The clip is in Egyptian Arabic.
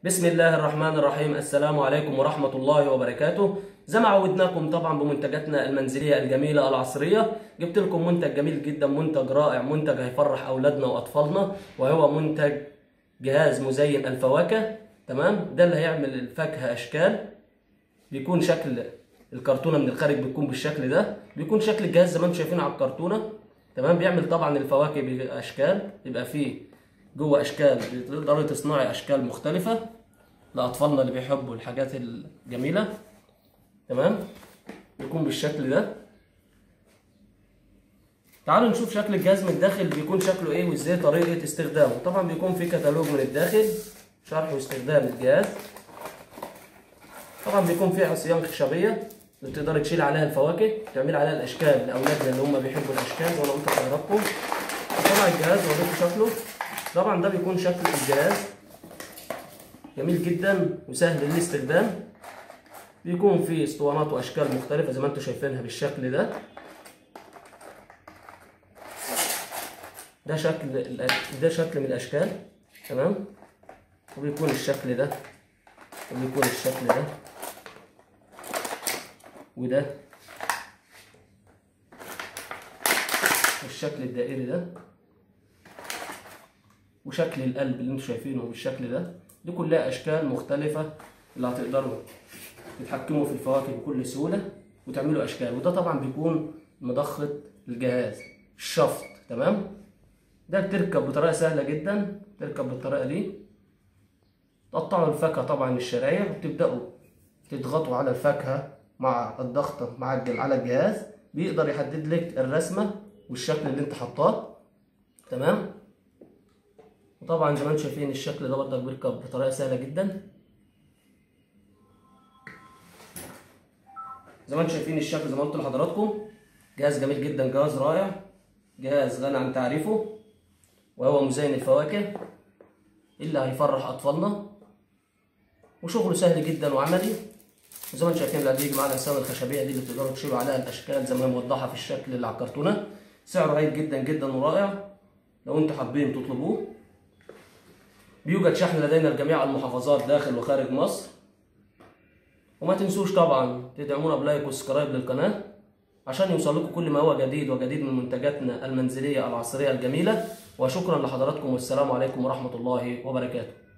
بسم الله الرحمن الرحيم السلام عليكم ورحمة الله وبركاته زي ما عودناكم طبعا بمنتجاتنا المنزلية الجميلة العصرية جبت لكم منتج جميل جدا منتج رائع منتج هيفرح أولادنا وأطفالنا وهو منتج جهاز مزين الفواكه تمام ده اللي هيعمل الفاكهة أشكال بيكون شكل الكرتونة من الخارج بتكون بالشكل ده بيكون شكل الجهاز زي ما انتم شايفين على الكرتونة تمام بيعمل طبعا الفواكه بأشكال يبقى فيه جوه اشكال تقدري تصنعي اشكال مختلفه لاطفالنا اللي بيحبوا الحاجات الجميله تمام بيكون بالشكل ده تعالوا نشوف شكل الجهاز من الداخل بيكون شكله ايه وازاي طريقه استخدامه طبعا بيكون في كتالوج من الداخل شرح واستخدام الجهاز طبعا بيكون في عصيان خشبيه اللي تقدري تشيل عليها الفواكه تعملي عليها الاشكال لاولادنا اللي هم بيحبوا الاشكال زي ما قلت لحضراتكم طبعا الجهاز وريكم شكله طبعا ده بيكون شكل الجهاز جميل جدا وسهل للاستخدام بيكون فيه اسطوانات واشكال مختلفه زي ما انتم شايفينها بالشكل ده ده شكل ده شكل من الاشكال تمام وبيكون الشكل ده وبيكون الشكل ده وده والشكل الدائري ده وشكل القلب اللي انتم شايفينه بالشكل ده دي كلها اشكال مختلفه اللي هتقدروا تتحكموا في الفواكه بكل سهوله وتعملوا اشكال وده طبعا بيكون مضخه الجهاز الشفط تمام ده بتركب بطريقه سهله جدا تركب بالطريقه دي تقطعوا الفاكهه طبعا الشرايح وتبداوا تضغطوا على الفاكهه مع الضغط مع على الجهاز بيقدر يحدد لك الرسمه والشكل اللي انت حطاه تمام وطبعا زي ما انتم شايفين الشكل ده برضك بيركب بطريقه سهله جدا زي ما انتم شايفين الشكل زي ما قلت لحضراتكم جهاز جميل جدا جهاز رائع جهاز غني عن تعريفه وهو مزين الفواكه اللي هيفرح اطفالنا وشغله سهل جدا وعملي وزي ما انتم شايفين اللي بيجي معانا الاسامي الخشبيه دي اللي تقدروا تشيلوا عليها الاشكال زي ما هي موضحه في الشكل اللي على الكرتونه سعره هايل جدا جدا ورائع لو انتم حابين تطلبوه بيوجد شحن لدينا لجميع المحافظات داخل وخارج مصر وما تنسوش طبعا تدعمونا بلايك وسبسكرايب للقناة عشان يوصل لكم كل ما هو جديد وجديد من منتجاتنا المنزلية العصرية الجميلة وشكرا لحضراتكم والسلام عليكم ورحمة الله وبركاته